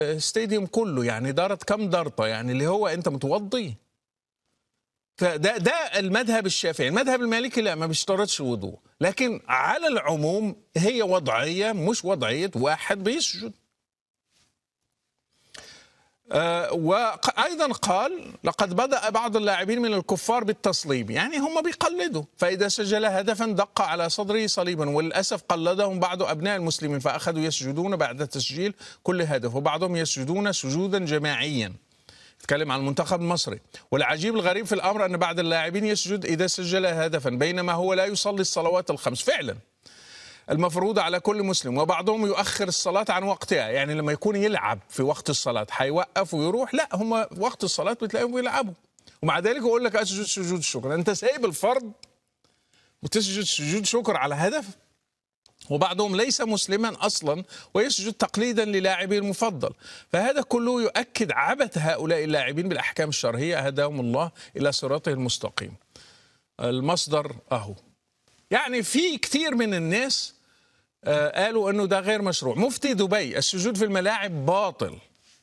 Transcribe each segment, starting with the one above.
ستاديوم كله يعني دارت كم ضرطه يعني اللي هو انت متوضي فده ده المذهب الشافعي المذهب المالكي لا ما بيشترطش وضوء لكن على العموم هي وضعيه مش وضعيه واحد بيسجد آه، وايضا قال لقد بدا بعض اللاعبين من الكفار بالتصليب يعني هم بيقلدوا فاذا سجل هدفا دق على صدره صليبا وللاسف قلدهم بعض ابناء المسلمين فاخذوا يسجدون بعد تسجيل كل هدف وبعضهم يسجدون سجودا جماعيا تكلم عن المنتخب المصري والعجيب الغريب في الامر ان بعض اللاعبين يسجد اذا سجل هدفا بينما هو لا يصلي الصلوات الخمس فعلا المفروضة على كل مسلم وبعضهم يؤخر الصلاة عن وقتها يعني لما يكون يلعب في وقت الصلاة هيوقف ويروح لا هم وقت الصلاة بتلاقيهم بيلعبوا ومع ذلك يقول لك اسجد سجود الشكر انت سايب الفرض وتسجد سجود شكر على هدف وبعضهم ليس مسلما اصلا ويسجد تقليدا للاعبه المفضل فهذا كله يؤكد عبث هؤلاء اللاعبين بالاحكام الشرعيه هداهم الله الى صراطه المستقيم المصدر اهو يعني في كثير من الناس آه، قالوا انه ده غير مشروع مفتي دبي السجود في الملاعب باطل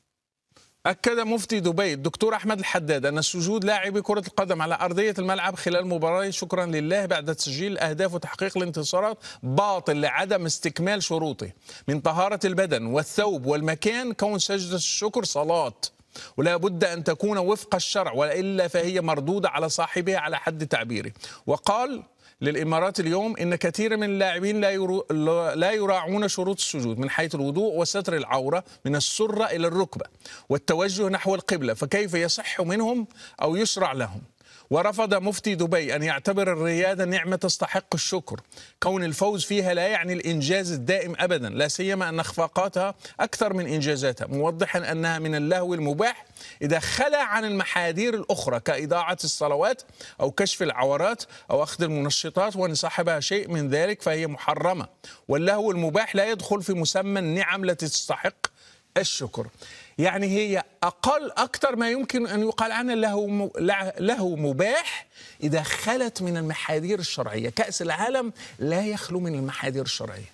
أكد مفتي دبي الدكتور أحمد الحداد أن السجود لاعبي كرة القدم على أرضية الملعب خلال المباراة شكرا لله بعد تسجيل الأهداف وتحقيق الانتصارات باطل لعدم استكمال شروطه من طهارة البدن والثوب والمكان كون سجدة الشكر صلاة ولا بد أن تكون وفق الشرع وإلا فهي مردودة على صاحبها على حد تعبيره وقال للامارات اليوم ان كثير من اللاعبين لا يرو... لا يراعون شروط السجود من حيث الوضوء وستر العوره من السره الى الركبه والتوجه نحو القبله فكيف يصح منهم او يشرع لهم ورفض مفتي دبي ان يعتبر الرياده نعمه تستحق الشكر كون الفوز فيها لا يعني الانجاز الدائم ابدا لا سيما ان اخفاقاتها اكثر من انجازاتها موضحا انها من اللهو المباح اذا خلى عن المحاذير الاخرى كاضاعه الصلوات او كشف العورات او اخذ المنشطات وان صاحبها شيء من ذلك فهي محرمه واللهو المباح لا يدخل في مسمى النعم التي تستحق الشكر يعني هي أقل أكثر ما يمكن أن يقال عنها له له مباح إذا خلت من المحاذير الشرعية كأس العالم لا يخلو من المحاذير الشرعية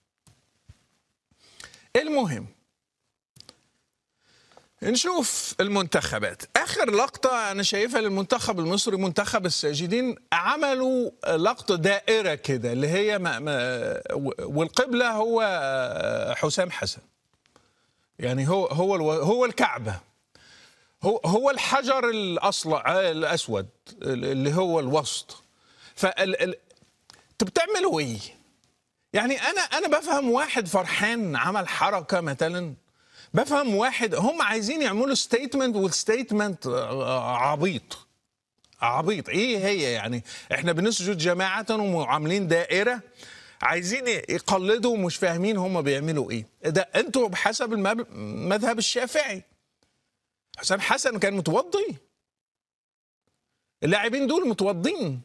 المهم نشوف المنتخبات اخر لقطه انا شايفها للمنتخب المصري منتخب الساجدين عملوا لقطه دائره كده اللي هي ما ما والقبله هو حسام حسن يعني هو هو الو- هو الكعبه هو هو الحجر الاصلع الاسود اللي هو الوسط فال ال- انتوا بتعملوا ايه؟ يعني انا انا بفهم واحد فرحان عمل حركه مثلا بفهم واحد هم عايزين يعملوا ستيتمنت والستيتمنت عبيط عبيط ايه هي يعني احنا بنسجد جماعه وعاملين دائره عايزين يقلدوا ومش فاهمين هم بيعملوا ايه ده انتوا بحسب المب- المذهب الشافعي حسام حسن كان متوضي اللاعبين دول متوضين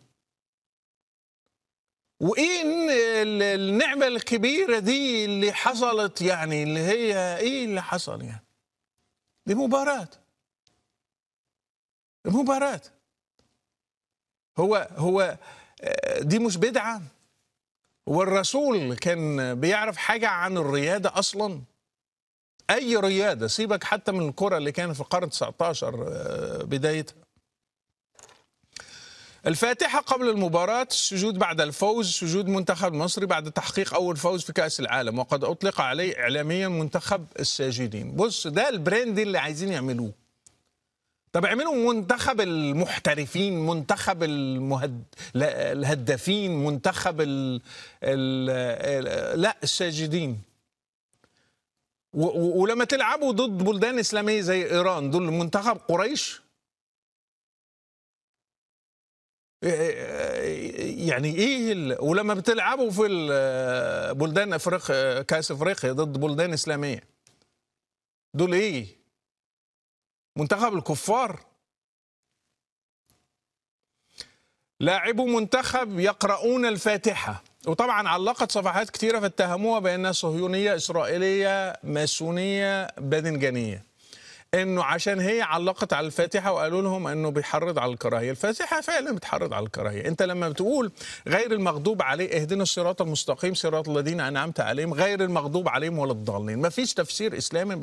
وايه إن ال- النعمه الكبيره دي اللي حصلت يعني اللي هي ايه اللي حصل يعني دي مباراه مباراه هو هو آه، دي مش بدعه والرسول كان بيعرف حاجه عن الرياده اصلا اي رياده سيبك حتى من الكره اللي كانت في القرن 19 آه، بدايتها الفاتحة قبل المباراة السجود بعد الفوز سجود منتخب مصري بعد تحقيق أول فوز في كأس العالم وقد أطلق عليه إعلاميا منتخب الساجدين بص ده البراند اللي عايزين يعملوه طب اعملوا منتخب المحترفين منتخب المهد... لا، الهدافين منتخب ال... ال... ال... لا الساجدين و... و... ولما تلعبوا ضد بلدان إسلامية زي إيران دول منتخب قريش يعني ايه ال... ولما بتلعبوا في ال- بلدان افريقيا كاس افريقيا ضد بلدان اسلاميه دول ايه منتخب الكفار لاعبو منتخب يقرؤون الفاتحه وطبعا علقت صفحات كثيره فاتهموها بانها صهيونيه اسرائيليه ماسونيه باذنجانيه انه عشان هي علقت على الفاتحه وقالوا لهم انه بيحرض على الكراهيه، الفاتحه فعلا بتحرض على الكراهيه، انت لما بتقول غير المغضوب عليه اهدنا الصراط المستقيم صراط الذين انعمت عليهم غير المغضوب عليهم ولا الضالين، ما فيش تفسير اسلامي